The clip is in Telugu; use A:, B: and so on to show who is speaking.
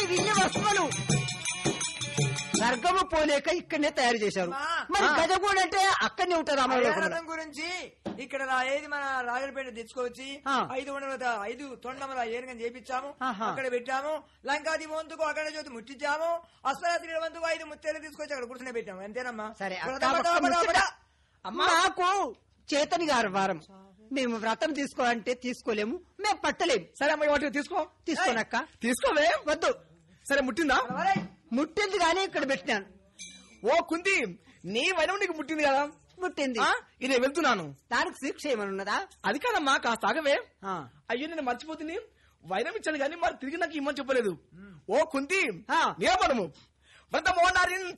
A: విజయ వస్తువులు స్వర్గము పోలేక ఇక్కడనే తయారు చేశారు
B: మా.
A: మరి
B: ఆ.
A: గజగూడ అంటే అక్కడనే ఉంటారు రామలోకంలో
B: అయ్యరథం గురించి ఇక్కడ రా- ఏది మన రాజులపేట తెచ్చుకోవచ్చి
A: ఆ.
B: ఐదు వందల ఐదు తొండముల ఏనుగని చేపించాము
A: ఆహా.
B: అక్కడ పెట్టాము లంకాది వంతుకు అక్కడ జ్యోతి ముట్టించాము అస్వరాత్రి వంతుకు ఐదు ముత్తేలు తీసుకొచ్చి అక్కడ కూర్చుని పెట్టాము అంతేనమ్మా
A: సరే అక్క,
B: పద, పద,
A: ఒక్క
B: పద,
A: ముచ్చట.
B: పద. అమ్మా
A: మాకు చేతని గారు వారం మేము వ్రతం తీసుకోవాలంటే తీసుకోలేము మేము పట్టలేము
C: సరే అమ్మ వాటి తీసుకో
A: తీసుకోనక్క
C: తీసుకోవే
A: వద్దు
C: సరే ముట్టిందా
B: ఒరేయ్,
A: ముట్టింది కానీ ఇక్కడ పెట్టినాను
C: ఓ కుంతి నీ వైరం నీకు ముట్టింది కదా
A: ముట్టింది
C: ఆ? ఇది నేను వెళ్తున్నాను
A: దానికి శిక్ష ఏమని ఉన్నదా
C: అది కాదమ్మా కాస్త ఆగవే
A: ఆ.
C: అయ్యో నేను మర్చిపోతుంది వైరం ఇచ్చాను కానీ మరి తిరిగి నాకు ఇమ్మని చెప్పలేదు ఓ కుంతి
A: ఆ.
C: నియమనము వ్రతమో నరించ